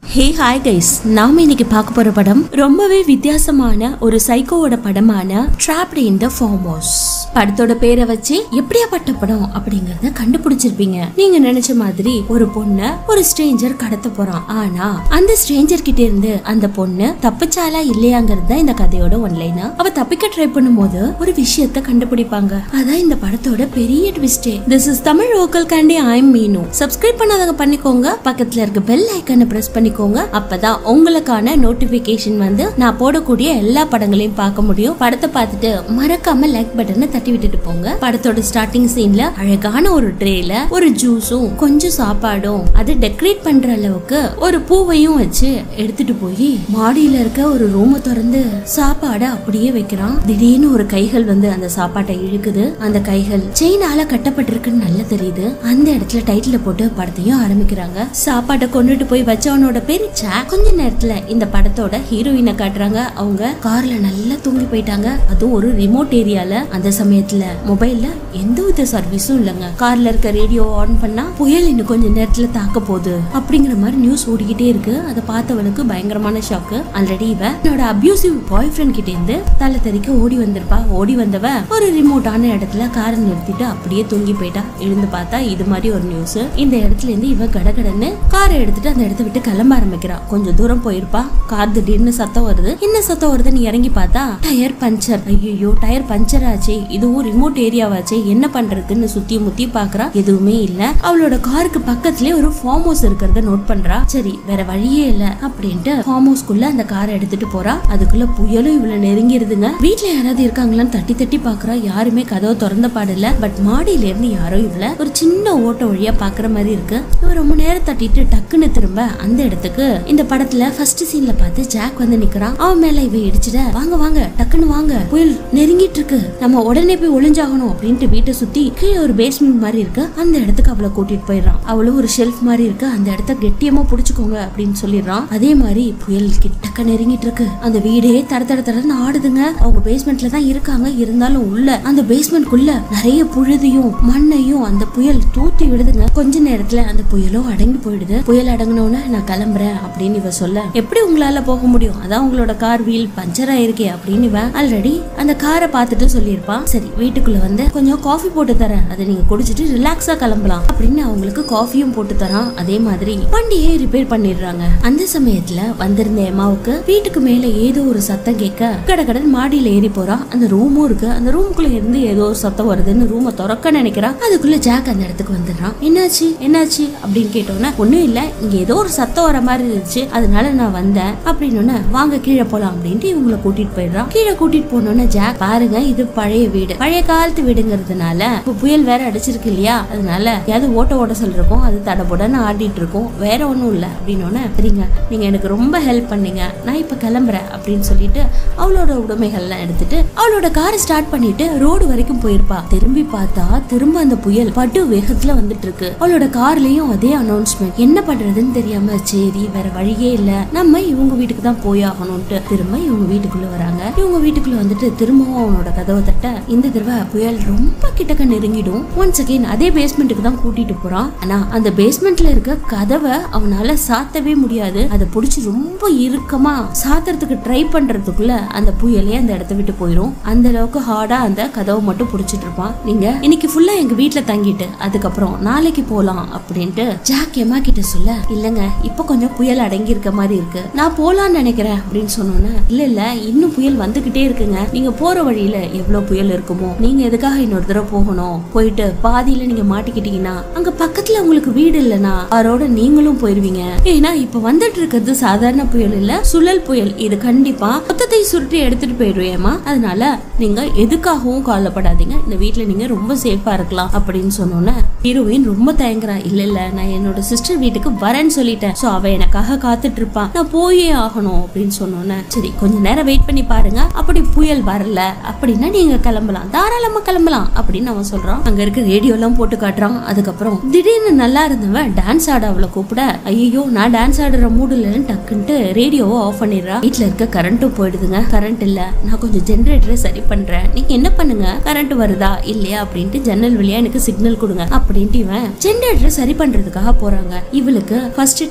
hey hi guys நாம இன்னைக்கு பார்க்க போற படம் ரொம்பவே வித்தியாசமான ஒரு சைக்கோவோட படமான ட்ராப்ட் இன் த ஃபார்மோஸ் படத்தோட பேரை வச்சு எப்படியாப்பட்ட படம் அப்படிங்கறத கண்டுபிடிச்சிருப்பீங்க நீங்க நினைச்ச மாதிரி ஒரு பொண்ண ஒரு ஸ்ட்ரேஞ்சர் கடத்த போறான் ஆனா அந்த ஸ்ட்ரேஞ்சர் கிட்ட இருந்து அந்த பொண்ணு தப்பிச்சாலா இல்லையாங்கிறது தான் இந்த கதையோட ஒன்லைனா அவ தப்பிக்க ட்ரை பண்ணும்போது ஒரு விஷயத்த கண்டுபிடிப்பாங்க அதான் இந்த படத்தோட பெரிய ட்விஸ்டே this is Tamil local candy I'm Meenu subscribe பண்ணாதவங்க பண்ணிக்கோங்க பக்கத்துல இருக்க பெல் ஐக்கனை பிரஸ் பண்ணிக்கோங்க அப்பதான் உங்களுக்கான நோட்டிபிகேஷன் வந்து நான் போடக்கூடிய எல்லா படங்களையும் பார்க்க முடியும் படத்தை பார்த்துட்டு மறக்காம லைக் பட்டனை தட்டி விட்டுட்டு போங்க படத்தோட ஸ்டார்டிங் சீன்ல அழகான ஒரு ட்ரேல ஒரு ஜூஸும் கொஞ்சம் சாப்பாடும் அது டெக்கரேட் பண்ற அளவுக்கு ஒரு பூவையும் வச்சு எடுத்துட்டு போய் மாடியில இருக்க ஒரு ரூமை திறந்து சாப்பாடை அப்படியே வைக்கிறான் திடீர்னு ஒரு கைகள் வந்து அந்த சாப்பாட்டை இழுக்குது அந்த கைகள் செயினால கட்டப்பட்டிருக்குன்னு நல்லா தெரியுது அந்த இடத்துல டைட்டில போட்டு படத்தையும் ஆரம்பிக்கிறாங்க சாப்பாட்டை கொண்டுட்டு போய் வச்சவனோட பேரு ஜாக் கொஞ்ச நேரத்துல இந்த படத்தோட ஹீரோயினை காட்டுறாங்க அவங்க கார்ல நல்லா தூங்கி போயிட்டாங்க அதுவும் ஒரு ரிமோட் ஏரியால அந்த சமயத்துல மொபைல்ல எந்த வித சர்வீஸும் இல்லைங்க கார்ல இருக்க ரேடியோ ஆன் பண்ணா புயல் இன்னும் கொஞ்ச நேரத்துல தாக்க போகுது அப்படிங்கிற மாதிரி நியூஸ் ஓடிக்கிட்டே இருக்கு அதை பார்த்தவளுக்கு பயங்கரமான ஷாக்கு ஆல்ரெடி இவ என்னோட அபியூசிவ் பாய் ஃப்ரெண்ட் கிட்ட இருந்து தலை தெறிக்க ஓடி வந்திருப்பா ஓடி வந்தவ ஒரு ரிமோட்டான இடத்துல காரை நிறுத்திட்டு அப்படியே தூங்கி போயிட்டா எழுந்து பார்த்தா இது மாதிரி ஒரு நியூஸ் இந்த இடத்துல இருந்து இவ கடகடன்னு காரை எடுத்துட்டு அந்த இடத்த விட்டு கிளம்ப ஆரம்பிக்கிறா கொஞ்சம் தூரம் போயிருப்பா கார் திடீர்னு சத்தம் வருது என்ன சத்தம் வருதுன்னு இறங்கி பார்த்தா டயர் பஞ்சர் ஐயோ டயர் பஞ்சர் ஆச்சே இதுவும் ரிமோட் ஏரியாவாச்சே என்ன பண்றதுன்னு சுத்தி முத்தி பாக்குறா எதுவுமே இல்ல அவளோட காருக்கு பக்கத்துலயே ஒரு ஃபார்ம் ஹவுஸ் இருக்கிறத நோட் பண்றா சரி வேற வழியே இல்ல அப்படின்ட்டு ஃபார்ம் ஹவுஸ்க்குள்ள அந்த காரை எடுத்துட்டு போறா அதுக்குள்ள புயலும் இவ்வளவு நெருங்கிருதுங்க வீட்ல யாராவது இருக்காங்களான்னு தட்டி தட்டி பாக்குறா யாருமே கதவை திறந்த பாடல பட் மாடியில இருந்து யாரோ இவள ஒரு சின்ன ஓட்ட வழியா பாக்குற மாதிரி இருக்கு இவ ரொம்ப நேரம் தட்டிட்டு டக்குன்னு திரும்ப அந்த இடத்துக்கு இந்த படத்துல ஃபர்ஸ்ட் சீன்ல பார்த்து ஜாக் வந்து நிக்கிறான் அவன் மேல இவ இடிச்சிட வாங்க வாங்க டக்குன்னு வாங்க புயல் நெருங்கிட்டு இருக்கு நம்ம உடனே போய் ஒளிஞ்சாகணும் அப்படின்ட்டு வீட்டை சுத்தி கீழே ஒரு பேஸ்மெண்ட் மாதிரி இருக்கு அந்த இடத்துக்கு அவளை கூட்டிட்டு போயிடுறான் அவளும் ஒரு ஷெல்ஃப் மாதிரி இருக்கு அந்த இடத்த கெட்டியமா புடிச்சுக்கோங்க அப்படின்னு சொல்லிடுறான் அதே மாதிரி புயல் கிட்டக்க நெருங்கிட்டு இருக்கு அந்த வீடே தட தட தடன்னு ஆடுதுங்க அவங்க பேஸ்மெண்ட்ல தான் இருக்காங்க இருந்தாலும் உள்ள அந்த பேஸ்மெண்ட்குள்ள நிறைய புழுதியும் மண்ணையும் அந்த புயல் தூத்தி விடுதுங்க கொஞ்ச நேரத்துல அந்த புயலும் அடங்கி போயிடுது புயல் அடங்கினோன்னு நான் கிளம்புறேன் அப்படின்னு இவ சொல்ல எப்படி உங்களால போக முடியும் அதான் உங்களோட கார் வீல் பஞ்சர் ஆயிருக்கே அப்படின்னு இவன் ஆல்ரெடி அந்த காரை பார்த்துட்டு சொல்லியிருப்பான் சரி வீட்டுக்குள்ள வந்து கொஞ்சம் காஃபி போட்டு தரேன் அதை நீங்க குடிச்சிட்டு ரிலாக்ஸா கிளம்பலாம் அப்படின்னு அவங்களுக்கு காஃபியும் போட்டு தரான் அதே மாதிரி வண்டியை ரிப்பேர் பண்ணிடுறாங்க அந்த சமயத்துல வந்திருந்த எமாவுக்கு வீட்டுக்கு மேல ஏதோ ஒரு சத்தம் கேட்க கடகடன் மாடியில ஏறி போறா அந்த ரூமும் இருக்கு அந்த ரூமுக்குள்ள இருந்து ஏதோ ஒரு சத்தம் வருதுன்னு ரூமை திறக்க நினைக்கிறா அதுக்குள்ள ஜாக் அந்த இடத்துக்கு வந்துடுறான் என்னாச்சு என்னாச்சு அப்படின்னு கேட்டோன்னே ஒண்ணும் இல்ல இங்க ஏதோ ஒரு சத்தம் வர மாதிரி இருந்துச்சு அதனால நான் வந்தேன் அப்படின்னு வாங்க கீழே போலாம் அப்படின்ட்டு இவங்கள கூட்டிட்டு போயிடுறான் கீழே கூட்டிட்டு போனோன்னு ஜாக் பாருங்க இது பழைய வீடு பழைய காலத்து வீடுங்கிறதுனால இப்ப புயல் வேற அடிச்சிருக்கு இல்லையா அதனால ஏதாவது ஓட்ட ஓட்ட சொல்லிருக்கோம் அது தடபுடன்னு ஆடிட்டு இருக்கும் வேற ஒண்ணும் இல்ல அப்படின்னு சரிங்க நீங்க எனக்கு ரொம்ப ஹெல்ப் பண்ணீங்க நான் இப்ப கிளம்புறேன் அப்படின்னு சொல்லிட்டு அவளோட உடைமைகள்லாம் எடுத்துட்டு அவளோட காரை ஸ்டார்ட் பண்ணிட்டு ரோடு வரைக்கும் போயிருப்பா திரும்பி பார்த்தா திரும்ப அந்த புயல் பட்டு வேகத்துல வந்துட்டு இருக்கு அவளோட கார்லயும் அதே அனௌன்ஸ்மெண்ட் என்ன பண்றதுன்னு தெரியாம சரி வேற வழியே இல்ல நம்ம இவங்க வீட்டுக்கு தான் போய் ஆகணும்ட்டு திரும்ப இவங்க வீட்டுக்குள்ள வராங்க இவங்க வீட்டுக்குள்ள வந்துட்டு திரும்பவும் அவனோட கதவை தட்ட இந்த தடவை புயல் ரொம்ப கிட்டக்க நெருங்கிடும் ஒன்ஸ் அகைன் அதே பேஸ்மெண்ட்டுக்கு தான் கூட்டிட்டு போறான் ஆனா அந்த பேஸ்மெண்ட்ல இருக்க கதவை அவனால சாத்தவே முடியாது அதை புடிச்சு ரொம்ப இறுக்கமா சாத்துறதுக்கு ட்ரை பண்றதுக்குள்ள அந்த புயலே அந்த இடத்த விட்டு போயிடும் அந்த அளவுக்கு ஹார்டா அந்த கதவை மட்டும் புடிச்சிட்டு இருப்பான் நீங்க இன்னைக்கு ஃபுல்லா எங்க வீட்ல தங்கிட்டு அதுக்கப்புறம் நாளைக்கு போலாம் அப்படின்ட்டு ஜாக் எம்மா கிட்ட சொல்ல இல்லங்க இப்ப கொஞ்சம் புயல் அடங்கி இருக்க மாதிரி இருக்கு நான் போலான்னு நினைக்கிறேன் அப்படின்னு சொன்னோன்னே இல்ல இல்ல இன்னும் புயல் வந்துகிட்டே இருக்குங்க நீங்க போற வழியில எவ்வளவு புயல் இருக்குமோ நீங்க எதுக்காக இன்னொரு தடவை போகணும் போயிட்டு பாதியில நீங்க மாட்டிக்கிட்டீங்கன்னா அங்க பக்கத்துல உங்களுக்கு வீடு இல்லனா அவரோட நீங்களும் போயிருவீங்க ஏன்னா இப்ப வந்துட்டு இருக்கிறது சாதாரண புயல் இல்ல சுழல் புயல் இது கண்டிப்பா மொத்தத்தை சுருட்டி எடுத்துட்டு போயிடுவேமா அதனால நீங்க எதுக்காகவும் கவலைப்படாதீங்க இந்த வீட்ல நீங்க ரொம்ப சேஃபா இருக்கலாம் அப்படின்னு சொன்னோன்னே ஹீரோயின் ரொம்ப தயங்குறா இல்ல இல்ல நான் என்னோட சிஸ்டர் வீட்டுக்கு வரேன்னு சொல்லிட்டேன் சோ அவ எனக்காக காத்துட்டு இருப்பா நான் போயே ஆகணும் அப்படின்னு சொன்னோன்னே சரி கொஞ்ச நேரம் வெயிட் பண்ணி பாருங்க அப்படி புயல் வரல அப்படின்னா நீங்க கிளம்பலாம் தாராளமா கிளம்பலாம் அப்படின்னு அவன் சொல்றான் அங்க இருக்க ரேடியோ எல்லாம் போட்டு காட்டுறான் அதுக்கப்புறம் திடீர்னு நல்லா இருந்தவன் டான்ஸ் ஆட அவளை கூப்பிட ஐயோ நான் டான்ஸ் ஆடுற மூடு இல்லைன்னு டக்குன்ட்டு ரேடியோவை ஆஃப் பண்ணிடுறா வீட்ல இருக்க கரண்ட்டும் போயிடுதுங்க கரண்ட் இல்ல நான் கொஞ்சம் ஜெனரேட்டரை சரி பண்றேன் நீங்க என்ன பண்ணுங்க கரண்ட் வருதா இல்லையா அப்படின்ட்டு ஜன்னல் வழியா எனக்கு சிக்னல் கொடுங்க அப்படின்ட்டு இவன் ஜெனரேட்டரை சரி பண்றதுக்காக போறாங்க இவளுக்கு ஃபர்ஸ்ட் டைம் இவனை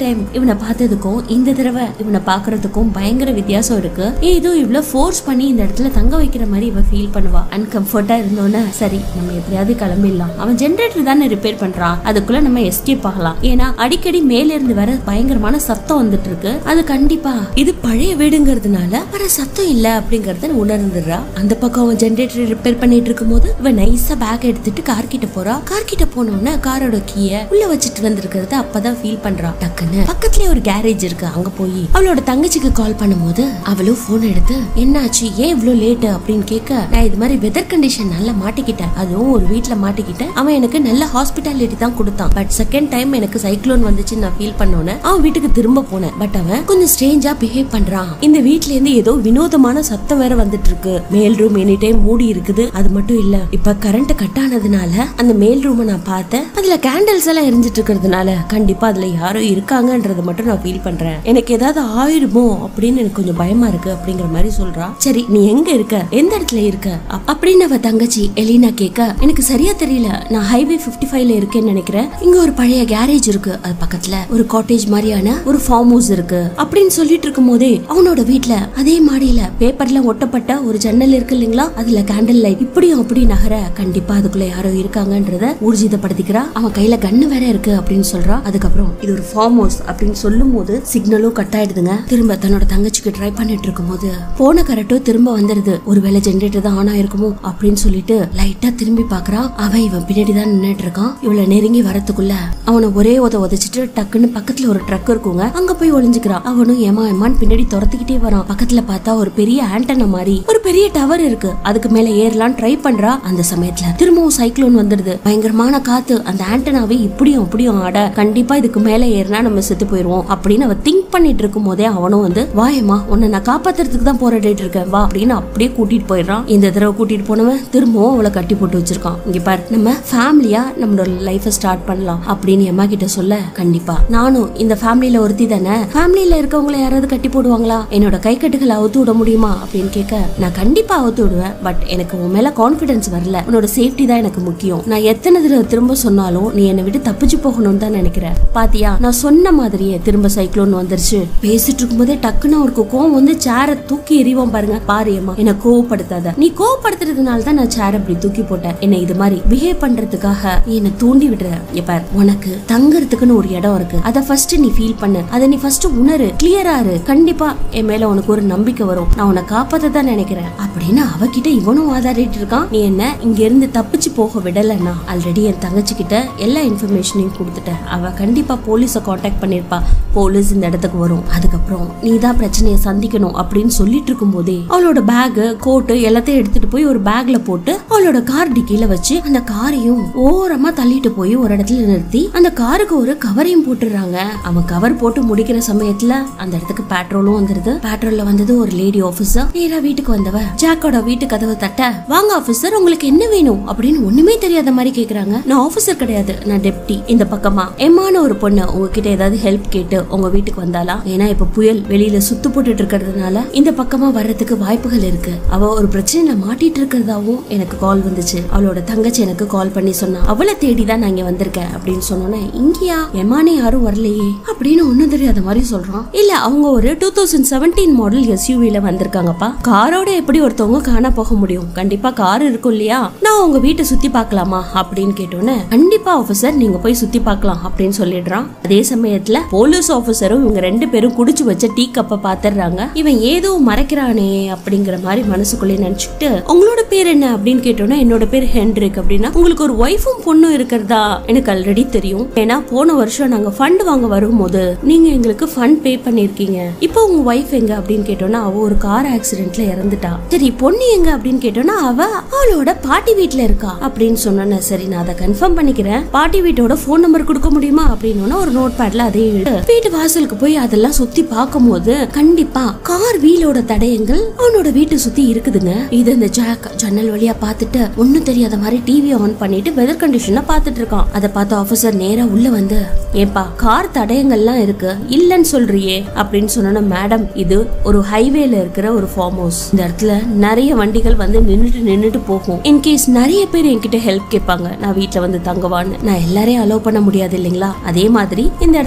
இவனை பார்த்ததுக்கும் இந்த தடவை இவனை பாக்குறதுக்கும் பயங்கர வித்தியாசம் இருக்கு ஏதோ இவ்வளவு ஃபோர்ஸ் பண்ணி இந்த இடத்துல தங்க வைக்கிற மாதிரி இவ ஃபீல் பண்ணுவா அன்கம்ஃபர்ட்டா இருந்தோன்னே சரி நம்ம எப்படியாவது கிளம்பிடலாம் அவன் ஜென்ரேட்டர் தானே ரிப்பேர் பண்றான் அதுக்குள்ள நம்ம எஸ்கேப் ஆகலாம் ஏன்னா அடிக்கடி மேல இருந்து வர பயங்கரமான சத்தம் வந்துட்டு இருக்கு அது கண்டிப்பா இது பழைய வீடுங்கிறதுனால வர சத்தம் இல்ல அப்படிங்கறத உணர்ந்துடுறா அந்த பக்கம் அவன் ஜென்ரேட்டர் ரிப்பேர் பண்ணிட்டு இருக்கும்போது இவன் நைஸா பேக் எடுத்துட்டு கார் கிட்ட போறா கார் கிட்ட போனோடனே காரோட கீய உள்ள வச்சுட்டு வந்திருக்கிறத அப்பதான் ஃபீல் பண்றா டக்குன்னு பக்கத்துலயே ஒரு கேரேஜ் இருக்கு அங்க போய் அவளோட தங்கச்சிக்கு கால் பண்ணும்போது அவளும் போன் எடுத்து என்னாச்சு ஏன் இவ்ளோ லேட் அப்படின்னு கேட்க நான் இது மாதிரி வெதர் கண்டிஷன் நல்லா மாட்டிக்கிட்டேன் அதுவும் ஒரு வீட்ல மாட்டிக்கிட்டேன் அவன் எனக்கு நல்ல ஹாஸ்பிட்டாலிட்டி தான் கொடுத்தான் பட் செகண்ட் டைம் எனக்கு சைக்ளோன் வந்துச்சு நான் ஃபீல் பண்ணோன்னே அவன் வீட்டுக்கு திரும்ப போனேன் பட் அவன் கொஞ்சம் ஸ்ட்ரேஞ்சா பிஹேவ் பண்றான் இந்த வீட்ல இருந்து ஏதோ வினோதமான சத்தம் வேற வந்துட்டு இருக்கு மேல் ரூம் எனி டைம் மூடி இருக்குது அது மட்டும் இல்ல இப்ப கரண்ட் கட் ஆனதுனால அந்த மேல் ரூமை நான் பார்த்தேன் அதுல கேண்டில்ஸ் எல்லாம் எரிஞ்சிட்டு இருக்கிறதுனால கண்டிப்பா அதுல யாரோ இருக்காங்கன்றத மட்டும் நான் ஃபீல் பண்றேன் எனக்கு ஏதாவது ஆயிடுமோ அப்படின்னு எனக்கு கொஞ்சம் பயமா இருக்கு அப்படிங்கிற மாதிரி சொல்றா சரி நீ எங்க இருக்க எந்த இடத்துல இருக்க அப்- அப்படின்னு அவ தங்கச்சி எலினா கேட்க எனக்கு சரியா தெரியல நான் ஹைவே 55 ஃபைவ்ல இருக்கேன்னு நினைக்கிறேன் இங்க ஒரு பழைய கேரேஜ் இருக்கு அது பக்கத்துல ஒரு காட்டேஜ் மாதிரியான ஒரு ஃபார்ம் ஹவுஸ் இருக்கு அப்படின்னு சொல்லிட்டு இருக்கும் போதே அவனோட வீட்ல அதே மாடியில பேப்பர்ல ஒட்டப்பட்ட ஒரு ஜன்னல் இருக்கு இல்லைங்களா அதுல கேண்டில் லைட் இப்படியும் அப்படி நகர கண்டிப்பா அதுக்குள்ள யாரோ இருக்காங்கன்றத ஊர்ஜிதப்படுத்திக்கிறா அவன் கையில கண்ணு வேற இருக்கு அப்படின்னு சொல்றா அதுக்கப்புறம் இது ஒரு ஃபார்ம் ஹவுஸ் அப்படின்னு சொல்லும் போது சிக்னலும் கட் ஆயிடுதுங்க திரும்ப தன்னோட தங்கச்சிக்கு ட்ரை பண்ணிட்டு இருக்கும்போது போன கரெக்டோ திரும்ப வந்துருது ஒருவேளை ஜென்ரேட்டர் தான் ஆன் ஆயிருக்குமோ அப்படின்னு சொல்லிட்டு லைட்டா திரும்பி பாக்குறா அவன் இவன் பின்னாடி தான் நின்னுட்டு இருக்கான் இவள நெருங்கி வரதுக்குள்ள அவனை ஒரே உத உதைச்சிட்டு டக்குன்னு பக்கத்துல ஒரு ட்ரக் இருக்குங்க அங்க போய் ஒளிஞ்சுக்கிறான் அவனும் ஏமா ஏமான்னு பின்னாடி துரத்துக்கிட்டே வரான் பக்கத்துல பார்த்தா ஒரு பெரிய ஆண்டனா மாதிரி ஒரு பெரிய டவர் இருக்கு அதுக்கு மேல ஏறலாம் ட்ரை பண்றா அந்த சமயத்துல திரும்பவும் சைக்ளோன் வந்துடுது பயங்கரமான காத்து அந்த ஆண்டனாவை இப்படியும் அப்படியும் ஆட கண்டிப்பா இதுக்கு மேல ஏறினா நம்ம செத்து போயிருவோம் அப்படின்னு அவ திங்க் பண்ணிட்டு இருக்கும் போதே அவனும் வந்து வாயம்மா உன்னை நான் காப்பாத்துறதுக்கு தான் போராடிட்டு இருக்கேன் வா அப்படின்னு அப்படியே கூட்டிட்டு போயிடுறான் இந்த தடவை கூட்டிட்டு போனவன் திரும்பவும் அவளை கட்டி போட்டு வச்சிருக்கான் இங்க பாரு நம்ம ஃபேமிலியா நம்மளோட லைஃப ஸ்டார்ட் பண்ணலாம் அப்படின்னு எம்மா கிட்ட சொல்ல கண்டிப்பா நானும் இந்த ஃபேமிலியில ஒருத்தி தானே ஃபேமிலியில இருக்கவங்கள யாராவது கட்டி போடுவாங்களா என்னோட கை கட்டுகளை அவுத்து விட முடியுமா அப்படின்னு கேட்க நான் கண்டிப்பா அவுத்து விடுவேன் பட் எனக்கு உன் மேல கான்பிடன்ஸ் வரல உன்னோட சேஃப்டி தான் எனக்கு முக்கியம் நான் எத்தனை தடவை திரும்ப சொன்னாலும் நீ என்னை விட்டு தப்பிச்சு போகணும்னு தான் நினைக்கிறேன் பாத்தியா நான் சொன்ன மாதிரியே திரும்ப சைக்ளோன் வந்துருச்சு பேசிட்டு இருக்கும்போதே டக்குன்னு அவருக்கு கோவம் வந்து சேரை தூக்கி எறிவோம் பாருங்க பாரியம்மா என்ன கோவப்படுத்தாத நீ கோவப்படுத்துறதுனால தான் நான் சேர் அப்படி தூக்கி போட்டேன் என்ன இது மாதிரி பிஹேவ் பண்றதுக்காக நீ என்ன தூண்டி விடுற இங்க பார் உனக்கு தங்கறதுக்குன்னு ஒரு இடம் இருக்கு அத ஃபர்ஸ்ட் நீ ஃபீல் பண்ணு அத நீ ஃபர்ஸ்ட் உணரு கிளியரா இரு கண்டிப்பா என் மேல உனக்கு ஒரு நம்பிக்கை வரும் நான் உன்னை காப்பாத்த தான் நினைக்கிறேன் அப்படின்னு அவகிட்ட இவனும் ஆதாரிட்டு இருக்கான் நீ என்ன இங்க இருந்து தப்பிச்சு போக விடலன்னா ஆல்ரெடி என் தங்கச்சி கிட்ட எல்லா இன்ஃபர்மேஷனையும் கொடுத்துட்டேன் அவ கண்டிப்பா போலீஸை காண்டாக்ட் பண்ணிருப்பா போலீஸ் இந்த இடத்துக்கு வரும் அதுக்கப்புறம் நீ தான் பிரச்சனையை சந்திக்கணும் அப்படின்னு சொல்லிட்டு இருக்கும் போதே அவளோட பேக் கோட்டு எல்லாத்தையும் எடுத்துட்டு போய் ஒரு பேக்ல போட்டு அவளோட கார் டிக்கில வச்சு அந்த காரையும் ஓரமா தள்ளிட்டு போய் ஒரு இடத்துல நிறுத்தி அந்த காருக்கு ஒரு கவரையும் போட்டுறாங்க அவன் கவர் போட்டு முடிக்கிற சமயத்துல அந்த இடத்துக்கு பெட்ரோலும் வந்துருது பெட்ரோல்ல வந்தது ஒரு லேடி ஆபீசர் நேரா வீட்டுக்கு வந்தவ ஜாக்கோட வீட்டு கதவை தட்ட வாங்க ஆபீசர் உங்களுக்கு என்ன வேணும் அப்படின்னு ஒண்ணுமே தெரியாத மாதிரி கேக்குறாங்க நான் ஆபீசர் கிடையாது நான் டெப்டி இந்த பக்கமா எம்மான ஒரு பொண்ணு உங்ககிட்ட ஏதாவது ஹெல்ப் கேட்டு உங்க வீட்டுக்கு வந்தாலா ஏன்னா இப்ப புயல் வெளியில சுத்து போட்டுட்டு இருக்கிறதுனால இந்த பக்கமா வர்றதுக்கு வாய்ப்புகள் இருக்கு அவ ஒரு பிரச்சனையில மாட்டிட்டு இருக்கிறதாவும் எனக்கு கால் வந்துச்சு அவளோட தங்கச்சி எனக்கு கால் பண்ணி சொன்னா அவளை தேடி தான் நான் இங்க வந்திருக்கேன் அப்படின்னு சொன்னோன்னே இங்கயா எமானே யாரும் வரலையே அப்படின்னு ஒண்ணும் தெரியாத மாதிரி சொல்றான் இல்ல அவங்க ஒரு டூ தௌசண்ட் செவன்டீன் மாடல் எஸ்யூவில வந்திருக்காங்கப்பா காரோட எப்படி ஒருத்தவங்க காண போக முடியும் கண்டிப்பா கார் இருக்கும் இல்லையா நான் உங்க வீட்டை சுத்தி பார்க்கலாமா அப்படின்னு கேட்டோன்னே கண்டிப்பா ஆபீசர் நீங்க போய் சுத்தி பார்க்கலாம் அப்படின்னு சொல்லிடுறான் அதே சமயத்துல போலீஸ் ஆபீசரும் இவங்க ரெண்டு பேரும் குடிச்சு வச்ச டீ கப்ப பாத்துறாங்க இவன் ஏதோ மறைக்கிறானே அப்படிங்கிற மாதிரி மனசுக்குள்ளே நினைச்சுக்கிட்டு உங்களோட பேர் என்ன அப்படின்னு கேட்டோன்னா என்னோட பேர் ஹென்ரிக் அப்படின்னா உங்களுக்கு ஒரு ஒய்ஃபும் பொண்ணும் இருக்கிறதா எனக்கு ஆல்ரெடி தெரியும் ஏன்னா போன வருஷம் நாங்க ஃபண்ட் வாங்க வரும்போது நீங்க எங்களுக்கு ஃபண்ட் பே பண்ணிருக்கீங்க இப்போ உங்க ஒய்ஃப் எங்க அப்படின்னு கேட்டோன்னா அவ ஒரு கார் ஆக்சிடென்ட்ல இறந்துட்டா சரி பொண்ணு எங்க அப்படின்னு கேட்டோன்னா அவ அவளோட பாட்டி வீட்ல இருக்கா அப்படின்னு சொன்னோன்னே சரி நான் அதை கன்ஃபார்ம் பண்ணிக்கிறேன் பாட்டி வீட்டோட ஃபோன் நம்பர் கொடுக்க முடியுமா அப்படின்னு ஒரு நோட் பேட்ல அதையும் எழுது வீட்டு வாசலுக்கு போய் அதெல்லாம் சுத்தி பார்க்கும்போது கண்டிப்பா கார் வீலோட தடயங்கள் அவனோட வீட்டை சுத்தி இருக்குதுங்க இது இந்த ஜாக் ஜன்னல் வழியா பார்த்துட்டு ஒண்ணும் தெரியாத மாதிரி டிவி ஆன் பண்ணிட்டு வெதர் கண்டிஷனை பார்த்துட்டு இருக்கான் அதை பார்த்த ஆபீசர் நேரா உள்ள வந்து ஏப்பா கார் தடயங்கள்லாம் இருக்கு இல்லன்னு சொல்றியே அப்படின்னு சொன்னோன்னா மேடம் இது ஒரு ஹைவேல இருக்கிற ஒரு ஃபார்ம் ஹவுஸ் இந்த இடத்துல நிறைய வண்டிகள் வந்து நின்னுட்டு நின்னுட்டு போகும் இன்கேஸ் நிறைய பேர் என்கிட்ட ஹெல்ப் கேட்பாங்க நான் வீட்ல வந்து தங்குவான்னு நான் எல்லாரையும் அலோவ் பண்ண முடியாது இல்லைங்களா அதே மாதிரி இந்த இடத்துல எந்த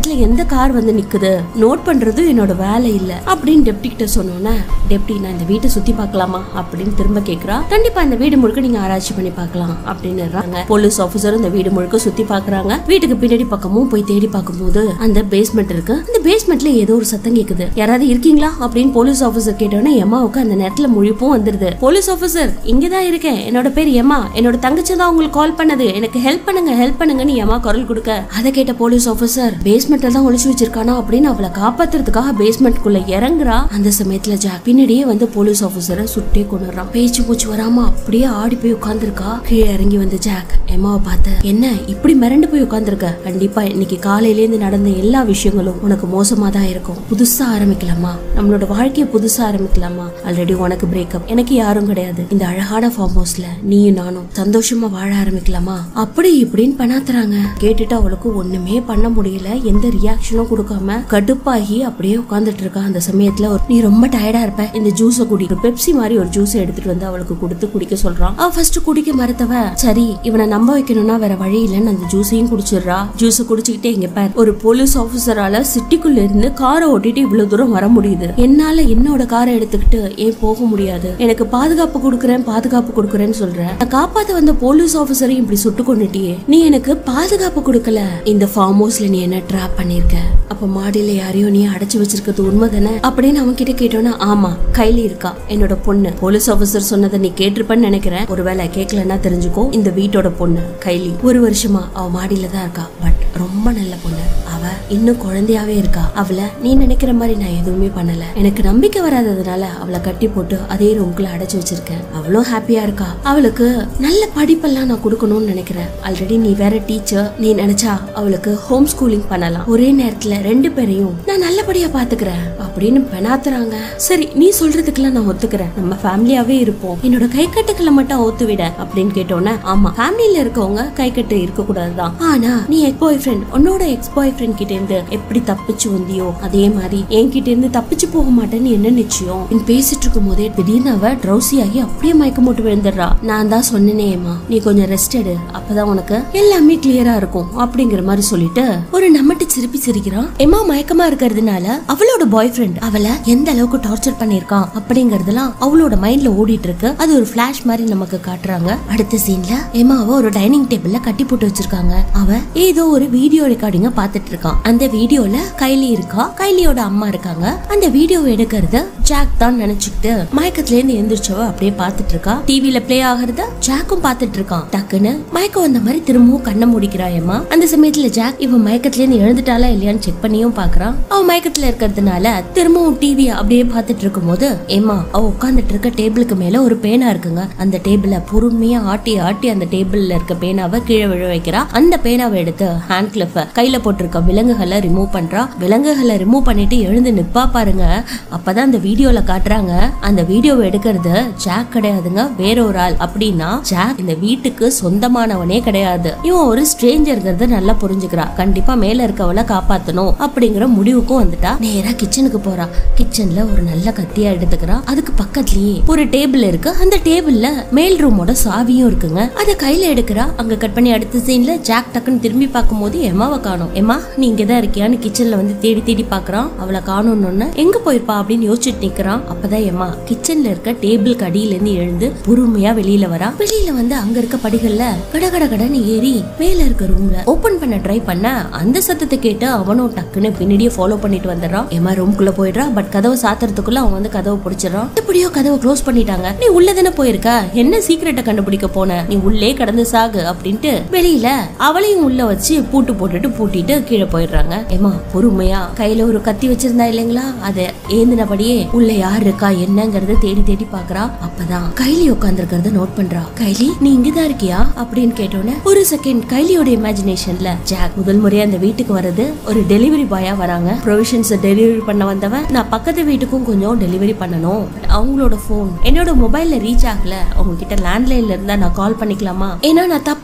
கார் வந்து நிக்குது நோட் பண்றது என்னோட வேலை இல்ல அப்படின்னு டெப்டி கிட்ட சொன்னோன்னே டெப்டி நான் இந்த வீட்டை சுத்தி பார்க்கலாமா அப்படின்னு திரும்ப கேக்குறா கண்டிப்பா இந்த வீடு முழுக்க நீங்க ஆராய்ச்சி பண்ணி பார்க்கலாம் அப்படின்னு போலீஸ் ஆபீசர் இந்த வீடு முழுக்க சுத்தி பாக்குறாங்க வீட்டுக்கு பின்னாடி பக்கமும் போய் தேடி பார்க்கும்போது அந்த பேஸ்மெண்ட் இருக்கு அந்த பேஸ்மெண்ட்ல ஏதோ ஒரு சத்தம் கேக்குது யாராவது இருக்கீங்களா அப்படின்னு போலீஸ் ஆபீசர் கேட்டோன்னே எம்மாவுக்கு அந்த நேரத்துல முழிப்பும் வந்துருது போலீஸ் ஆபீசர் இங்கதான் இருக்கேன் என்னோட பேர் எம்மா என்னோட தங்கச்சி தான் உங்களுக்கு கால் பண்ணது எனக்கு ஹெல்ப் பண்ணுங்க ஹெல்ப் பண்ணுங்கன்னு எம்மா குரல் கொடுக்க அதை கேட்ட போலீஸ் ஆபீசர் பேஸ்மெண்ட்ல தான் ஒளிச்சு வச்சிருக்கானா அப்படின்னு அவளை காப்பாத்துறதுக்காக பேஸ்மெண்ட் குள்ள இறங்குறா அந்த சமயத்துல ஜாக் பின்னாடியே வந்து போலீஸ் ஆபீசரை சுட்டே கொண்டுறான் பேச்சு மூச்சு வராம அப்படியே ஆடி போய் உட்கார்ந்துருக்கா கீழே இறங்கி வந்து ஜாக் எம்மாவை பார்த்து என்ன இப்படி மிரண்டு போய் உட்கார்ந்துருக்க கண்டிப்பா இன்னைக்கு காலையில இருந்து நடந்த எல்லா விஷயங்களும் உனக்கு மோசமா தான் இருக்கும் புதுசா ஆரம்பிக்கலாமா நம்மளோட வாழ்க்கைய புதுசா ஆரம்பிக்கலாமா ஆல்ரெடி உனக்கு பிரேக்கப் எனக்கு யாரும் கிடையாது இந்த அழகான ஃபார்ம் ஹவுஸ்ல நீயும் நானும் சந்தோஷமா வாழ ஆரம்பிக்கலாமா அப்படி இப்படின்னு பண்ணாத்துறாங்க கேட்டுட்டு அவளுக்கு ஒண்ணுமே பண்ண முடியல எந்த ரியாக்ஷனும் கொடுக்காம கடுப்பாகி அப்படியே உட்கார்ந்துட்டு இருக்கா அந்த சமயத்துல ஒரு நீ ரொம்ப டயர்டா இருப்ப இந்த ஜூஸ குடி ஒரு பெப்சி மாதிரி ஒரு ஜூஸ் எடுத்துட்டு வந்து அவளுக்கு கொடுத்து குடிக்க சொல்றான் அவ ஃபர்ஸ்ட் குடிக்க மறுத்தவ சரி இவனை நம்ப வைக்கணும்னா வேற வழி இல்லைன்னு அந்த ஜூஸையும் குடிச்சிடுறா ஜூஸ் குடிச்சுக்கிட்டே இங்க பார் ஒரு போலீஸ் ஆபீசரால சிட்டிக்குள்ள இருந்து காரை ஓட்டிட்டு இவ்வளவு தூரம் வர முடியுது என்னால என்னோட காரை எடுத்துக்கிட்டு ஏன் போக முடியாது எனக்கு பாதுகாப்பு கொடுக்குறேன் பாதுகாப்பு கொடுக்குறேன்னு சொல்றேன் நான் காப்பாத்த வந்த போலீஸ் ஆபீசரையும் இப்படி சுட்டு கொண்டுட்டியே நீ எனக்கு பாதுகாப்பு கொடுக்கல இந்த ஃபார்ம் ஹவுஸ்ல நீ என்ன ட்ராப் பண்ணிருக்க அப்ப மாடியில யாரையோ நீ அடைச்சு வச்சிருக்கிறது உண்மைதானே அப்படின்னு அவன் கிட்ட கேட்டோன்னா ஆமா கைலி இருக்கா என்னோட பொண்ணு போலீஸ் ஆபீசர் சொன்னதை நீ கேட்டிருப்பன்னு நினைக்கிறேன் ஒருவேளை கேட்கலன்னா தெரிஞ்சுக்கோ இந்த வீட்டோட பொண்ணு கைலி ஒரு வருஷமா அவ மாடியில தான் இருக்கா பட் ரொம்ப நல்ல பொண்ணு அவ இன்னும் குழந்தையாவே இருக்கா அவளை நீ நினைக்கிற மாதிரி நான் எதுவுமே பண்ணல எனக்கு நம்பிக்கை வராததுனால அவளை கட்டி போட்டு அதே ரூம்குள்ள அடைச்சு வச்சிருக்கேன் அவளும் ஹாப்பியா இருக்கா அவளுக்கு நல்ல படிப்பெல்லாம் நான் கொடுக்கணும்னு நினைக்கிறேன் ஆல்ரெடி நீ வேற டீச்சர் நீ நினைச்சா அவளுக்கு ஹோம் ஸ்கூலிங் பண்ணலாம் ஒரே நேரத்துல ரெண்டு பேரையும் நான் நல்லபடியா பாத்துக்கிறேன் அப்படின்னு பெணாத்துறாங்க சரி நீ சொல்றதுக்கெல்லாம் நான் ஒத்துக்கிறேன் நம்ம ஃபேமிலியாவே இருப்போம் என்னோட கை கட்டுக்களை மட்டும் ஒத்து விட அப்படின்னு கேட்டோன்னே ஆமா ஃபேமிலியில இருக்கவங்க கை கட்டு இருக்க கூடாதுதான் ஆனா நீ எக்ஸ் பாய் ஃப்ரெண்ட் உன்னோட எக்ஸ் பாய் ஃப்ரெண்ட் கிட்ட இருந்து எப்படி தப்பிச்சு வந்தியோ அதே மாதிரி என்கிட்ட இருந்து தப்பிச்சு போக மாட்டேன்னு என்ன நிச்சயம் நீ பேசிட்டு இருக்கும் போதே திடீர்னு அவ ட்ரௌசி ஆகி அப்படியே மயக்கம் போட்டு விழுந்துடுறா நான் தான் சொன்னேனேம்மா நீ கொஞ்சம் ரெஸ்ட் எடு அப்பதான் உனக்கு எல்லாமே கிளியரா இருக்கும் அப்படிங்கிற மாதிரி சொல்லிட்டு ஒரு நம்மட்டு சிரிப்பி சிரிக்கிறான் எம்மா மயக்கமா இருக்கிறதுனால அவளோட பாய் ஃப்ரெண்ட் அவளை எந்த அளவுக்கு டார்ச்சர் பண்ணிருக்கான் அப்படிங்கறதெல்லாம் அவளோட மைண்ட்ல ஓடிட்டு இருக்கு அது ஒரு ஃபிளாஷ் மாதிரி நமக்கு காட்டுறாங்க அடுத்த சீன்ல எம்மாவை ஒரு டைனிங் டேபிள்ல கட்டி போட்டு வச்சிருக்காங்க அவ ஏதோ ஒரு வீடியோ ரெக்கார்டிங்க பாத்துட்டு இருக்கான் அந்த வீடியோல கைலி இருக்கா கைலியோட அம்மா இருக்காங்க அந்த வீடியோவை எடுக்கிறது ஜாக் தான் நினைச்சுக்கிட்டு மயக்கத்துல இருந்து எந்திரிச்சவ அப்படியே பாத்துட்டு இருக்கா டிவில பிளே ஆகிறத ஜாக்கும் பாத்துட்டு இருக்கான் டக்குன்னு மயக்கம் வந்த மாதிரி திரும்பவும் கண்ணை முடிக்கிறா ஏமா அந்த சமயத்துல ஜாக் இவன் மயக்கத்துல இருந்து எழுந்துட்டாளா இல்லையான்னு செக் பண்ணியும் பாக்குறான் அவன் மயக்கத்துல இருக்கிறதுனால திரும்பவும் டிவி அப்படியே பாத்துட்டு இருக்கும்போது ஏமா அவ உட்கார்ந்துட்டு இருக்க டேபிளுக்கு மேல ஒரு பேனா இருக்குங்க அந்த டேபிள பொறுமையா ஆட்டி ஆட்டி அந்த டேபிள்ல இருக்க பேனாவை கீழே விழ வைக்கிறா அந்த பேனாவை எடுத்து ஹேண்ட் கிளிஃப கையில போட்டிருக்க விலங்குகளை ரிமூவ் பண்றா விலங்குகளை ரிமூவ் பண்ணிட்டு எழுந்து நிப்பா பாருங்க அப்பதான் அந்த வீடியோல காட்டுறாங்க அந்த வீடியோவை எடுக்கிறது ஜாக் கிடையாதுங்க வேற ஒரு ஆள் அப்படின்னா ஜாக் இந்த வீட்டுக்கு சொந்தமானவனே கிடையாது இவன் ஒரு ஸ்ட்ரேஞ்சர்ங்கிறத நல்லா புரிஞ்சுக்கிறா கண்டிப்பா மேல இருக்கவளை காப்பாத்தணும் அப்படிங்கிற முடிவுக்கும் வந்துட்டா நேரா கிச்சனுக்கு போறா கிச்சன்ல ஒரு நல்ல கத்தியா எடுத்துக்கிறா அதுக்கு பக்கத்துலயே ஒரு டேபிள் இருக்கு அந்த டேபிள்ல மேல் ரூமோட சாவியும் இருக்குங்க அத கையில எடுக்கிறா அங்க கட் பண்ணி அடுத்த சீன்ல ஜாக் டக்குன்னு திரும்பி பார்க்கும்போது எம்மாவை காணும் எம்மா நீ இங்கதான் இருக்கியான்னு கிச்சன்ல வந்து தேடி தேடி பாக்குறான் அவளை காணும்னு எங்க போயிருப்பா அப்படின்னு யோசிச்சுட்டு நிக்கிறான் அப்பதான் எம்மா கிச்சன்ல இருக்க டேபிளுக்கு அடியில இருந்து எழுந்து பொறுமையா வெளியில வரா வெளியில வந்து அங்க இருக்க படிகள்ல கட கட கடன்னு ஏறி மேல இருக்க ரூம்ல ஓபன் பண்ண ட்ரை பண்ண அந்த சத்தத்தை கேட்டு அவனும் டக்குன்னு பின்னாடியே ஃபாலோ பண்ணிட்டு வந்துடுறான் எம்மா ரூம்குள்ள போயிடுறா பட் கதவை சாத்துறதுக்குள்ள அவன் வந்து கதவை பிடிச்சிடறான் எப்படியோ கதவை க்ளோஸ் பண்ணிட்டாங்க நீ உள்ள தானே போயிருக்க என்ன சீக்கிரட்டை கண்டுபிடிக்க போன நீ உள்ளே கடந்து சாகு அப்படின்ட்டு வெளியில அவளையும் உள்ள வச்சு பூட்டு போட்டுட்டு பூட்டிட்டு கீழே போயிடுறாங்க ஏமா பொறுமையா கையில ஒரு கத்தி வச்சிருந்தா இல்லைங்களா அத ஏந்தினபடியே உள்ள யார் இருக்கா என்னங்கறத தேடி தேடி பாக்குறா அப்பதான் கைலி உட்கார்ந்துருக்கிறத நோட் பண்றா கைலி நீ இங்கதான் இருக்கியா அப்படின்னு கேட்டோன்னே ஒரு செகண்ட் கைலியோட இமேஜினேஷன்ல ஜாக் முதல் முறையா அந்த வீட்டுக்கு வர்றது ஒரு டெலிவரி பாயா வராங்க ப்ரொவிஷன்ஸ் டெலிவரி பண்ண வந்தவன் நான் பக்கத்து வீட்டுக்கும் கொஞ்சம் டெலிவரி பண்ணணும் அவங்களோட போன் என்னோட மொபைல்ல ரீச் ஆகல அவங்க கிட்ட லேண்ட்லைன்ல இருந்தா நான் கால் பண்ணிக்கலாமா ஏன்னா நான் தப்பா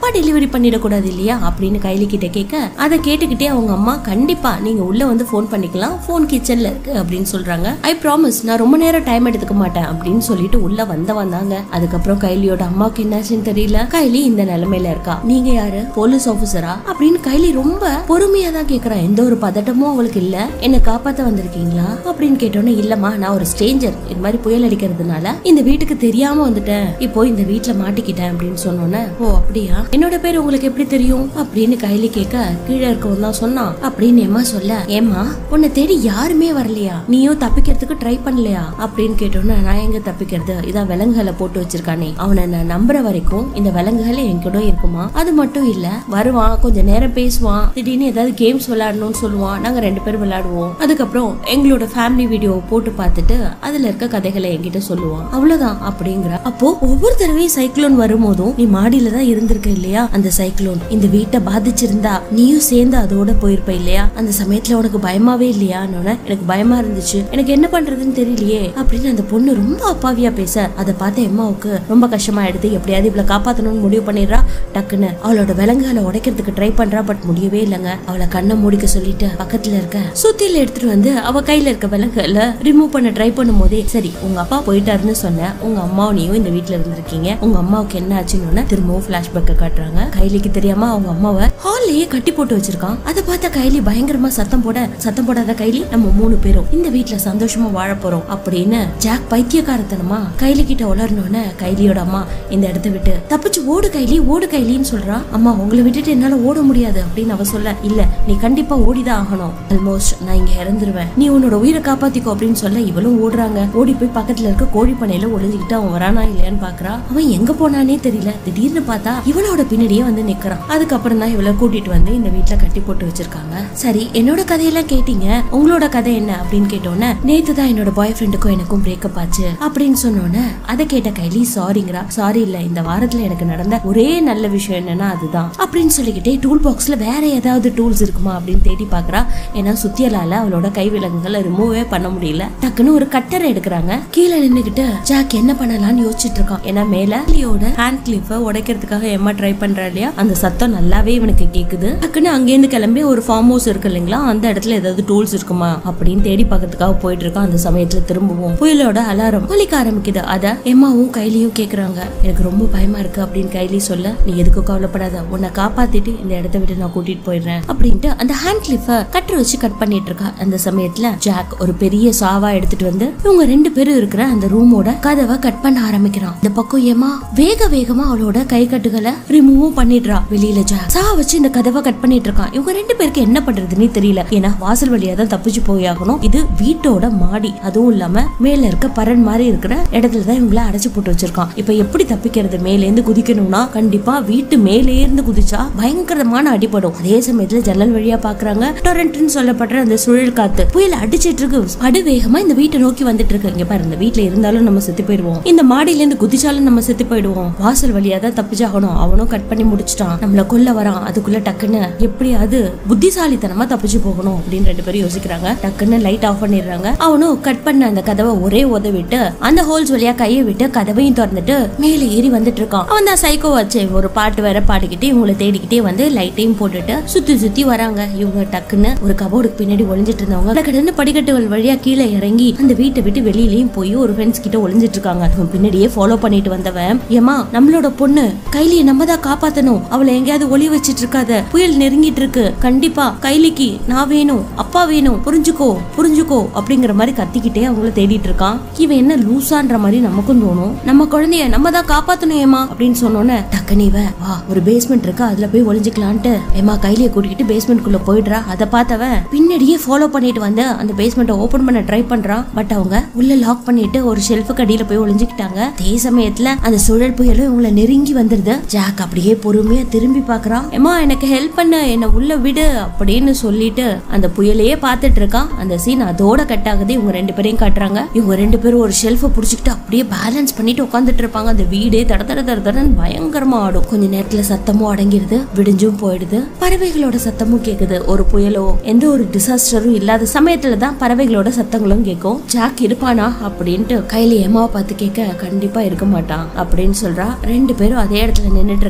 தப்பா டெலிவரி பண்ணிடக்கூடாது இல்லையா அப்படின்னு கைலி கிட்ட கேட்க அதை கேட்டுக்கிட்டே அவங்க அம்மா கண்டிப்பா நீங்க உள்ள வந்து ஃபோன் பண்ணிக்கலாம் ஃபோன் கிச்சன்ல இருக்கு அப்படின்னு சொல்றாங்க ஐ ப்ராமிஸ் நான் ரொம்ப நேரம் டைம் எடுத்துக்க மாட்டேன் அப்படின்னு சொல்லிட்டு உள்ள வந்த வந்தாங்க அதுக்கப்புறம் கைலியோட அம்மாவுக்கு என்னாச்சுன்னு தெரியல கைலி இந்த நிலைமையில இருக்கா நீங்க யாரு போலீஸ் ஆபீசரா அப்படின்னு கைலி ரொம்ப பொறுமையா தான் கேக்குறா எந்த ஒரு பதட்டமும் அவளுக்கு இல்ல என்ன காப்பாத்த வந்திருக்கீங்களா அப்படின்னு கேட்டோன்னே இல்லம்மா நான் ஒரு ஸ்ட்ரேஞ்சர் இது மாதிரி புயல் அடிக்கிறதுனால இந்த வீட்டுக்கு தெரியாம வந்துட்டேன் இப்போ இந்த வீட்ல மாட்டிக்கிட்டேன் அப்படின்னு சொன்னோன்னே ஓ அப்படியா என்னோட பேர் உங்களுக்கு எப்படி தெரியும் அப்படின்னு கைலி கேட்க கீழே இருக்கவன் தான் சொன்னான் அப்படின்னு ஏமா சொல்ல ஏமா உன்னை தேடி யாருமே வரலையா நீயும் தப்பிக்கிறதுக்கு ட்ரை பண்ணலையா அப்படின்னு கேட்டோன்னே நான் எங்க தப்பிக்கிறது இதான் விலங்குகளை போட்டு வச்சிருக்கானே அவனை நான் நம்புற வரைக்கும் இந்த விலங்குகள் என் கூட இருக்குமா அது மட்டும் இல்ல வருவான் கொஞ்ச நேரம் பேசுவான் திடீர்னு ஏதாவது கேம்ஸ் விளையாடணும்னு சொல்லுவான் நாங்க ரெண்டு பேரும் விளையாடுவோம் அதுக்கப்புறம் எங்களோட ஃபேமிலி வீடியோ போட்டு பார்த்துட்டு அதுல இருக்க கதைகளை என்கிட்ட சொல்லுவான் அவ்வளவுதான் அப்படிங்கிற அப்போ ஒவ்வொரு தடவையும் சைக்ளோன் வரும்போதும் நீ மாடியில தான் இருந்திருக்க இல்லையா அந்த சைக்ளோன் இந்த வீட்டை பாதிச்சிருந்தா நீயும் சேர்ந்து அதோட போயிருப்ப இல்லையா அந்த சமயத்துல உனக்கு பயமாவே இல்லையா எனக்கு பயமா இருந்துச்சு எனக்கு என்ன பண்றதுன்னு தெரியலையே அப்படின்னு அந்த பொண்ணு ரொம்ப அப்பாவியா பேச அதை பார்த்த எம்மாவுக்கு ரொம்ப கஷ்டமா எடுத்து எப்படியாவது இவ்வளவு காப்பாத்தணும்னு முடிவு பண்ணிடுறா டக்குன்னு அவளோட விலங்குகளை உடைக்கிறதுக்கு ட்ரை பண்றா பட் முடியவே இல்லைங்க அவளை கண்ணை மூடிக்க சொல்லிட்டு பக்கத்துல இருக்க சுத்தியில எடுத்துட்டு வந்து அவ கையில இருக்க விலங்குகளை ரிமூவ் பண்ண ட்ரை பண்ணும் போதே சரி உங்க அப்பா போயிட்டாருன்னு சொன்ன உங்க அம்மாவும் நீயும் இந்த வீட்ல இருந்திருக்கீங்க உங்க அம்மாவுக்கு என்ன ஆச்சுன்னு திரும்பவும் பிளாஷ்பேக்க காட்டுறாங்க கைலிக்கு தெரியாம அவங்க அம்மாவை ஹால்லயே கட்டி போட்டு வச்சிருக்கான் அதை பார்த்த கைலி பயங்கரமா சத்தம் போட சத்தம் போடாத கைலி நம்ம மூணு பேரும் இந்த வீட்ல சந்தோஷமா வாழ போறோம் அப்படின்னு ஜாக் பைத்தியக்காரத்தனமா கைலி கிட்ட உளரணும்னு கைலியோட அம்மா இந்த இடத்த விட்டு தப்பிச்சு ஓடு கைலி ஓடு கைலின்னு சொல்றா அம்மா உங்களை விட்டுட்டு என்னால ஓட முடியாது அப்படின்னு அவ சொல்ல இல்ல நீ கண்டிப்பா ஓடிதான் ஆகணும் ஆல்மோஸ்ட் நான் இங்க இறந்துருவேன் நீ உன்னோட உயிரை காப்பாத்திக்கோ அப்படின்னு சொல்ல இவளும் ஓடுறாங்க ஓடி போய் பக்கத்துல இருக்க கோழி பண்ணையில ஒளிஞ்சுக்கிட்டு அவன் வரானா இல்லையான்னு பாக்குறா அவன் எங்க போனானே தெரியல திடீர்னு பார்த்தா இவளோட பின்னாடியே வந்து நிக்கிறான் அதுக்கப்புறம் தான் இவளை கூட்டிட்டு வந்து இந்த வீட்ல கட்டி போட்டு வச்சிருக்காங்க சரி என்னோட கதையெல்லாம் கேட்டீங்க உங்களோட கதை என்ன அப்படின்னு கேட்டோன்னே நேத்து தான் என்னோட பாய் ஃப்ரெண்டுக்கும் எனக்கும் பிரேக்கப் ஆச்சு அப்படின்னு சொன்னோன்னே அதை கேட்ட கைலி சாரிங்கிறா சாரி இல்ல இந்த வாரத்துல எனக்கு நடந்த ஒரே நல்ல விஷயம் என்னன்னா அதுதான் அப்படின்னு சொல்லிக்கிட்டே டூல் பாக்ஸ்ல வேற ஏதாவது டூல்ஸ் இருக்குமா அப்படின்னு தேடி பாக்குறா ஏன்னா சுத்தியலால அவளோட கை விலங்குகளை ரிமூவே பண்ண முடியல டக்குன்னு ஒரு கட்டரை எடுக்கிறாங்க கீழே நின்னுகிட்டு ஜாக் என்ன பண்ணலாம்னு யோசிச்சுட்டு இருக்கான் ஏன்னா மேல லியோட ஹேண்ட் கிளிப்ப உடைக்கிறதுக்காக எம்மா ட்ரை பண்றா இல்லையா அந்த சத்தம் நல்லாவே இவனுக்கு கேக்குது டக்குன்னு அங்கேருந்து கிளம்பி ஒரு ஃபார்ம் ஹவுஸ் இருக்கு இல்லைங்களா அந்த இடத்துல ஏதாவது டூல்ஸ் இருக்குமா அப்படின்னு தேடி பார்க்கறதுக்காக போயிட்டு இருக்கான் அந்த சமயத்துல திரும்பவும் புயலோட அலாரம் ஒலிக்க ஆரம்பிக்குது அத எம்மாவும் கைலியும் கேக்குறாங்க எனக்கு ரொம்ப பயமா இருக்கு அப்படின்னு கைலி சொல்ல நீ எதுக்கும் கவலைப்படாத உன்னை காப்பாத்திட்டு இந்த இடத்த விட்டு நான் கூட்டிட்டு போயிடுறேன் அப்படின்ட்டு அந்த ஹேண்ட் கிளிஃப கட்டர் வச்சு கட் பண்ணிட்டு இருக்கா அந்த சமயத்துல ஜாக் ஒரு பெரிய சாவா எடுத்துட்டு வந்து இவங்க ரெண்டு பேரும் இருக்கிற அந்த ரூமோட கதவை கட் பண்ண ஆரம்பிக்கிறான் இந்த பக்கம் ஏமா வேக வேகமா அவளோட கை கட்டுகளை ரிமூவும் பண்ணிடுறா வெளியில ஜாக் சா வச்சு இந்த கதவை கட் பண்ணிட்டு இருக்கான் இவங்க ரெண்டு பேருக்கு என்ன பண்றதுன்னே தெரியல ஏன்னா வாசல் வழியா தான் தப்பிச்சு போயாகணும் இது வீட்டோட மாடி அதுவும் இல்லாம மேல இருக்க பரன் மாதிரி இருக்கிற இடத்துல தான் இவங்கள அடைச்சு போட்டு வச்சிருக்கான் இப்ப எப்படி தப்பிக்கிறது மேல இருந்து குதிக்கணும்னா கண்டிப்பா வீட்டு மேலே இருந்து குதிச்சா பயங்கரமான அடிபடும் அதே சமயத்துல ஜன்னல் வழியா பாக்குறாங்க டொரண்ட்னு சொல்லப்படுற அந்த சுழல் காத்து புயல் அடிச்சிட்டு இருக்கு அடு வேகமா இந்த வீட்டை நோக்கி வந்துட்டு இருக்கு இங்க பாரு இந்த வீட்ல இருந்தாலும் நம்ம செத்து போயிடுவோம் இந்த மாடியில இருந்து குதிச்சாலும் நம்ம செத்து போயிடுவோம் வாசல் வழியா தான் தப்பிச்சாகணும் அவனும் கட் பண்ணி முடிச்சிட்டான் நம்மள கொல்ல வரான் அதுக்குள்ள டக்குன்னு எப்படியாவது புத்திசாலித்தனமா தப்பிச்சு போகணும் அப்படின்னு ரெண்டு பேரும் யோசிக்கிறாங்க டக்குன்னு லைட் ஆஃப் பண்ணிடுறாங்க அவனும் கட் பண்ண அந்த கதவை ஒரே உத விட்டு அந்த ஹோல்ஸ் வழியா கையை விட்டு கதவையும் திறந்துட்டு மேலே ஏறி வந்துட்டு இருக்கான் அவன் தான் சைக்கோ வச்சு ஒரு பாட்டு வேற பாடிக்கிட்டு இவங்களை தேடிக்கிட்டே வந்து லைட்டையும் போட்டுட்டு சுத்தி சுத்தி வராங்க இவங்க டக்குன்னு ஒரு கபோர்டுக்கு பின்னாடி ஒளிஞ்சிட்டு இருந்தவங்க கடன்னு படிக்கட்டுகள் வழியா கீழே இறங்கி அந்த வீட்டை விட்டு வெளியிலயும் போய் ஒரு ஃப்ரெண்ட்ஸ் கிட்ட ஒளிஞ்சிட்டு இருக்காங்க இவன் பின்னாடியே ஃபாலோ பண்ணிட்டு வந்தவன் ஏமா நம்மளோட பொண்ணு கைலியை நம்ம தான் காப்பாத்தணும் அவளை எங்கேயாவது ஒளி வச்சிட்டு இருக்காத புயல் நெருங்கிட்டு இருக்கு கண்டிப்பா கைலிக்கு நான் வேணும் அப்பா வேணும் புரிஞ்சுக்கோ புரிஞ்சுக்கோ அப்படிங்கிற மாதிரி கத்திக்கிட்டே அவங்கள தேடிட்டு இருக்கான் இவன் என்ன லூசான்ற மாதிரி நமக்கும் தோணும் நம்ம குழந்தைய நம்ம தான் காப்பாத்தணும் ஏமா அப்படின்னு சொன்னோன்னே டக்குனு இவன் வா ஒரு பேஸ்மெண்ட் இருக்கு அதுல போய் ஒளிஞ்சுக்கலான்ட்டு ஏமா கைலிய கூட்டிக்கிட்டு பேஸ்மெண்ட் குள்ள போயிடுறா அதை பார்த்தவன் பின்னாடியே ஃபாலோ பண்ணிட்டு வந்து அந்த பேஸ்மெண்ட்டை ஓபன் பண்ண ட்ரை பண்றான் பட் அவங்க உள்ள லாக் பண்ணிட்டு ஒரு ஷெல்ஃபுக்கு அடியில போய் ஒளிஞ்சுக்கிட்டாங்க அதே சமயத்துல அந்த சுழல் புயலும் இவங்களை நெருங்கி வந்துருது ஜாக் அப்படியே பொறுமையா திரும்பி பாக்குறான் ஏமா எனக்கு ஹெல்ப் பண்ண என்ன உள்ள விடு அப்படின்னு சொல்லிட்டு அந்த புயலையே பார்த்துட்டு இருக்கான் அந்த சீன் அதோட கட் ஆகுது இவங்க ரெண்டு பேரையும் காட்டுறாங்க இவங்க ரெண்டு பேரும் ஒரு ஷெல்ஃபை புடிச்சுக்கிட்டு அப்படியே பேலன்ஸ் பண்ணிட்டு உட்காந்துட்டு இருப்பாங்க அந்த வீடே தட தட தட தடன்னு பயங்கரமா ஆடும் கொஞ்ச நேரத்துல சத்தமும் அடங்கிடுது விடிஞ்சும் போயிடுது பறவைகளோட சத்தமும் கேக்குது ஒரு புயலோ எந்த ஒரு டிசாஸ்டரும் இல்லாத சமயத்துல தான் பறவைகளோட சத்தங்களும் கேட்கும் ஜாக் இருப்பானா அப்படின்ட்டு கையில ஏமாவை பார்த்து கேட்க கண்டிப்பா இருக்க மாட்டான் அப்படின்னு சொல்றா ரெண்டு பேரும் அதே இடத்துல நின்னுட்டு இருக்காங்க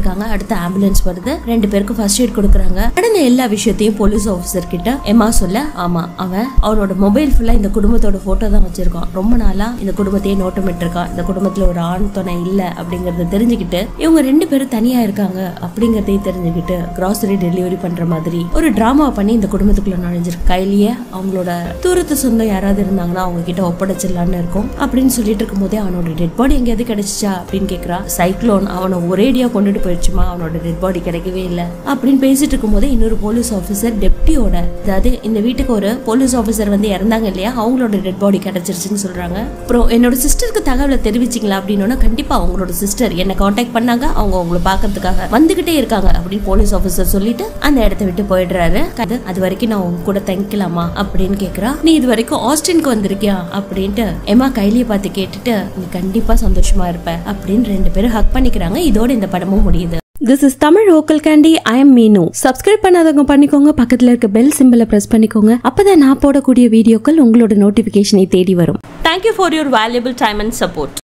இருக்காங்க அடுத்து ஆம்புலன்ஸ் வருது ரெண்டு பேருக்கு ஃபர்ஸ்ட் எய்ட் கொடுக்குறாங்க நடந்த எல்லா விஷயத்தையும் போலீஸ் ஆஃபீஸர் கிட்ட எம்மா சொல்ல ஆமா அவன் அவனோட மொபைல் ஃபுல்லா இந்த குடும்பத்தோட போட்டோ தான் வச்சிருக்கான் ரொம்ப நாளா இந்த குடும்பத்தையே நோட்டமிட்டு இருக்கான் இந்த குடும்பத்துல ஒரு ஆண் துணை இல்ல அப்படிங்கறத தெரிஞ்சுக்கிட்டு இவங்க ரெண்டு பேரும் தனியா இருக்காங்க அப்படிங்கறதையும் தெரிஞ்சுக்கிட்டு கிராசரி டெலிவரி பண்ற மாதிரி ஒரு டிராமா பண்ணி இந்த குடும்பத்துக்குள்ள நுழைஞ்சிருக்கு கையிலேயே அவங்களோட தூரத்து சொந்தம் யாராவது இருந்தாங்கன்னா அவங்க கிட்ட ஒப்படைச்சிடலான்னு இருக்கும் அப்படின்னு சொல்லிட்டு இருக்கும் போதே அவனோட டெட் பாடி எங்கேயாவது கிடைச்சிச்சா அப்படின்னு கேக்குறா சைக்ளோன் அவனை ஒரேடியா கொண்டுட்டு போயிடுச்சுமா அவனோட டெட் பாடி கிடைக்கவே இல்ல அப்படின்னு பேசிட்டு இருக்கும் போதே இன்னொரு போலீஸ் ஆஃபீஸர் டெப்டியோட அதாவது இந்த வீட்டுக்கு ஒரு போலீஸ் ஆஃபீஸர் வந்து இறந்தாங்க இல்லையா அவங்களோட டெட் பாடி கிடைச்சிருச்சுன்னு சொல்றாங்க அப்புறம் என்னோட சிஸ்டருக்கு தகவலை தெரிவிச்சிங்களா அப்படின்னா கண்டிப்பா அவங்களோட சிஸ்டர் என்ன காண்டாக்ட் பண்ணாங்க அவங்க உங்களை பாக்குறதுக்காக வந்துகிட்டே இருக்காங்க அப்படின்னு போலீஸ் ஆஃபீஸர் சொல்லிட்டு அந்த இடத்த விட்டு போயிடுறாரு அது அது வரைக்கும் நான் உங்க கூட தங்கிக்கலாமா அப்படின்னு கேக்குறா நீ இது வரைக்கும் ஆஸ்டினுக்கு வந்திருக்கியா அப்படின்ட்டு எம்மா கைலிய பார்த்து கேட்டுட்டு நீ கண்டிப்பா சந்தோஷமா இருப்ப அப்படின்னு ரெண்டு பேரும் ஹக் பண்ணிக்கிறாங்க இதோட இந்த படமும் முடியுது this is Tamil local candy I am Meenu subscribe பண்ணாதவங்க பண்ணிக்கோங்க பக்கத்துல இருக்க பெல் சிம்பிளை பிரஸ் பண்ணிக்கோங்க அப்பதான் நான் போடக்கூடிய வீடியோக்கள் உங்களோட நோட்டிபிகேஷனை தேடி வரும் thank you for your valuable time and support